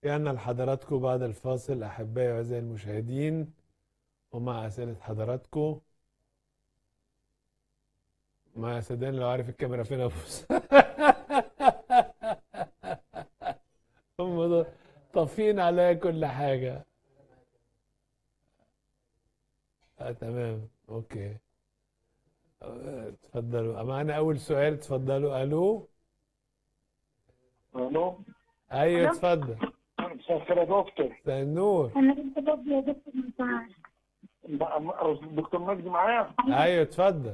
رجعنا لحضراتكم بعد الفاصل أحبائي وأعزائي المشاهدين ومع أسئلة حضراتكم ما صدقني لو عارف الكاميرا فين أبص هم دول طافين عليا كل حاجة آه تمام أوكي آه، اتفضلوا معانا أول سؤال اتفضلوا ألو الو أيوه ألو؟ اتفضل مساء الخير يا دكتور مساء النور أنا كنت بدي يا دكتور من ساعة دكتور مجدي معايا أيوه اتفضل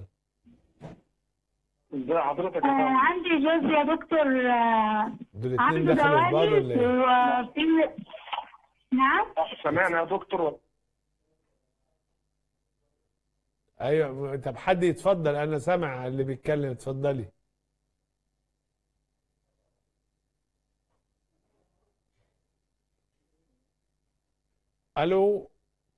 ازي حضرتك يا آه فندم عندي جوز يا دكتور آه دول اتنين عنده دخلوا في بعض ولا دوالي ايه؟ وفي نعم سامعني يا دكتور ايوه طب حد يتفضل انا سامع اللي بيتكلم اتفضلي الو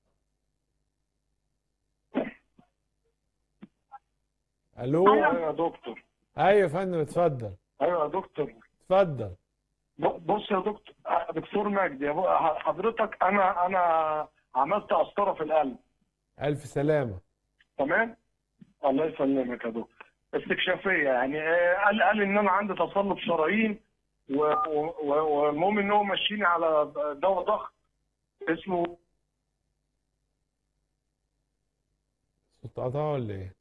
الو ايوه يا دكتور ايوه يا فندم اتفضل ايوه يا دكتور اتفضل ب- بص يا دكتور آه، دكتور مجدي يا بو- حضرتك انا انا عملت قسطره في القلب الف سلامه تمام الله يسلمك يا دكتور استكشافيه يعني آه، قال قال ان انا عندي تصلب شرايين و- و- و- والمهم ان هو ماشيني على دواء ضغط اسمه صوت قطع ولا ايه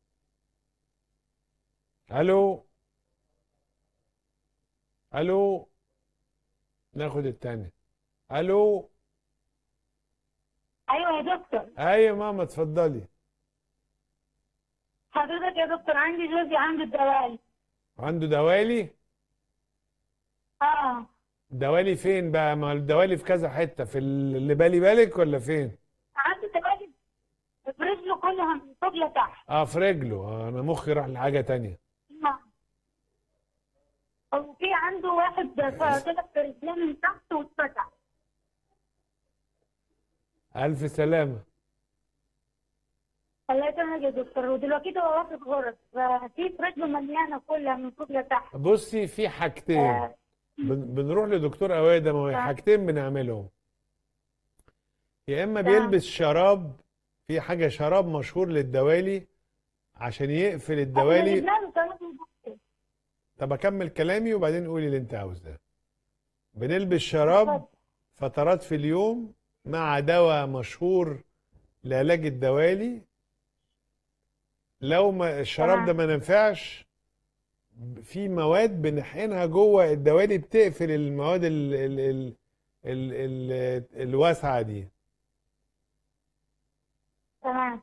الو الو ناخد التاني الو أيوة يا دكتور ايوه ماما اتفضلي حضرتك يا دكتور عندي جوزي عنده دوالي عنده دوالي اه دوالي فين بقى ما الدوالي في كذا حته في اللي بالي بالك ولا فين عنده دوالي في رجله كلها من فوق لتحت اه في رجله آه انا مخي راح لحاجه تانية نعم وفي عنده واحد طلع في رجليه من تحت واتفتح الف سلامه الله يسلمك يا دكتور ودلوقتي هو واخد غرز ففي في رجله مليانة كلها من فوق لتحت بصي في حاجتين آه، بن- بنروح لدكتور اوادم وهي آه. حاجتين بنعملهم يا اما تمام. بيلبس شراب في حاجه شراب مشهور للدوالي عشان يقفل الدوالي احنا جبنا له ثلاث مضادات. طب اكمل كلامي وبعدين قولي اللي انت عاوزاه بنلبس شراب اتفضل. فترات في اليوم مع دواء مشهور لعلاج الدوالي لو ما الشراب ده تمام. ما نفعش في مواد بنحقنها جوه الدوالي بتقفل المواد ال ال ال ال ال الواسعة دي تمام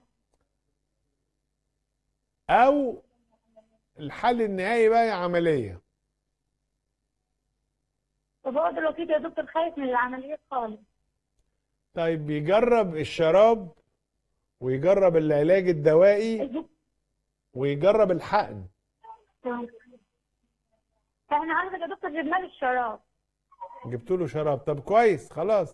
او الحل النهائي بقى هي عملية طب هو دلوقتي يا دكتور خايف من العمليات خالص طيب يجرب الشراب ويجرب العلاج الدوائي الدك- ويجرب الحقن تمام. احنا عندك يا دكتور جبنا له الشراب جبت له شراب طب كويس خلاص